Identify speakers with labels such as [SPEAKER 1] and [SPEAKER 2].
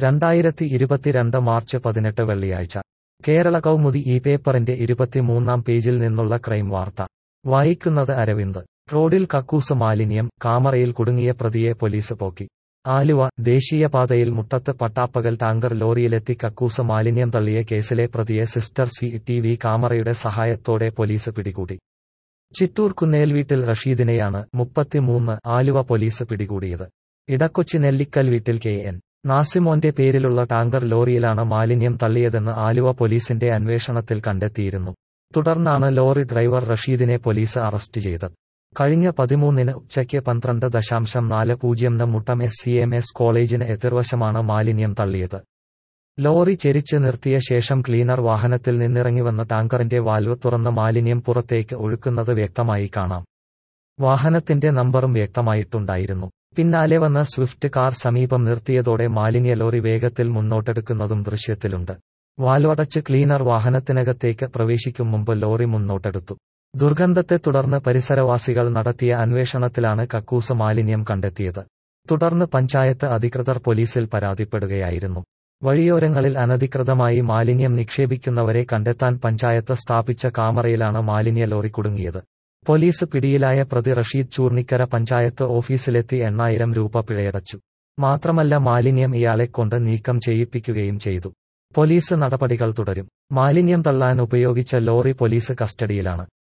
[SPEAKER 1] രണ്ടായിരത്തി ഇരുപത്തിരണ്ട് മാർച്ച് പതിനെട്ട് വെള്ളിയാഴ്ച കേരള കൗമുദി ഈ പേപ്പറിന്റെ ഇരുപത്തിമൂന്നാം പേജിൽ നിന്നുള്ള ക്രൈം വാർത്ത വായിക്കുന്നത് അരവിന്ദ് റോഡിൽ കക്കൂസ് മാലിന്യം കാമറയിൽ കുടുങ്ങിയ പ്രതിയെ പോലീസ് പോക്കി ആലുവ ദേശീയപാതയിൽ മുട്ടത്ത് പട്ടാപ്പകൽ ടാങ്കർ ലോറിയിലെത്തി കക്കൂസ് മാലിന്യം തള്ളിയ കേസിലെ പ്രതിയെ സിസ്റ്റർ സി ടി വി കാമറയുടെ സഹായത്തോടെ പോലീസ് പിടികൂടി ചിറ്റൂർ കുന്നേൽ വീട്ടിൽ റഷീദിനെയാണ് മുപ്പത്തിമൂന്ന് ആലുവ പോലീസ് പിടികൂടിയത് ഇടക്കൊച്ചി നെല്ലിക്കൽ വീട്ടിൽ കെ എൻ നാസിമോന്റെ പേരിലുള്ള ടാങ്കർ ലോറിയിലാണ് മാലിന്യം തള്ളിയതെന്ന് ആലുവ പോലീസിന്റെ അന്വേഷണത്തിൽ കണ്ടെത്തിയിരുന്നു തുടർന്നാണ് ലോറി ഡ്രൈവർ റഷീദിനെ പോലീസ് അറസ്റ്റ് ചെയ്തത് കഴിഞ്ഞ പതിമൂന്നിന് ഉച്ചയ്ക്ക് പന്ത്രണ്ട് ദശാംശം നാല് പൂജ്യംന് Muttom S C M S കോളേജിന് എതിർവശമാണ് മാലിന്യം തള്ളിയത് ലോറി ചെരിച്ച് നിർത്തിയ ശേഷം ക്ലീനർ വാഹനത്തിൽ നിന്നിറങ്ങിവന്ന ടാങ്കറിന്റെ വാൽവ് തുറന്ന് മാലിന്യം പുറത്തേക്ക് ഒഴുക്കുന്നത് വ്യക്തമായി കാണാം വാഹനത്തിന്റെ നമ്പറും വ്യക്തമായിട്ടുണ്ടായിരുന്നു പിന്നാലെ വന്ന സ്വിഫ്റ്റ് കാർ സമീപം നിർത്തിയതോടെ മാലിന്യ ലോറി വേഗത്തിൽ മുന്നോട്ടെടുക്കുന്നതും ദൃശ്യത്തിലുണ്ട് വാൽവടച്ച് ക്ലീനർ വാഹനത്തിനകത്തേക്ക് പ്രവേശിക്കും മുമ്പ് ലോറി മുന്നോട്ടെടുത്തു ദുർഗന്ധത്തെ തുടർന്ന് പരിസരവാസികൾ നടത്തിയ അന്വേഷണത്തിലാണ് കക്കൂസ് മാലിന്യം കണ്ടെത്തിയത് തുടർന്ന് പഞ്ചായത്ത് അധികൃതർ പോലീസിൽ പരാതിപ്പെടുകയായിരുന്നു വഴിയോരങ്ങളിൽ അനധികൃതമായി മാലിന്യം നിക്ഷേപിക്കുന്നവരെ കണ്ടെത്താൻ പഞ്ചായത്ത് സ്ഥാപിച്ച കാമറയിലാണ് മാലിന്യ ലോറി കുടുങ്ങിയത് പോലീസ് പിടിയിലായ പ്രതി റഷീദ് ചൂർണിക്കര പഞ്ചായത്ത് ഓഫീസിലെത്തി എണ്ണായിരം രൂപ പിഴയടച്ചു മാത്രമല്ല മാലിന്യം ഇയാളെക്കൊണ്ട് നീക്കം ചെയ്യിപ്പിക്കുകയും ചെയ്തു പോലീസ് നടപടികൾ തുടരും മാലിന്യം തള്ളാൻ ഉപയോഗിച്ച ലോറി പോലീസ് കസ്റ്റഡിയിലാണ്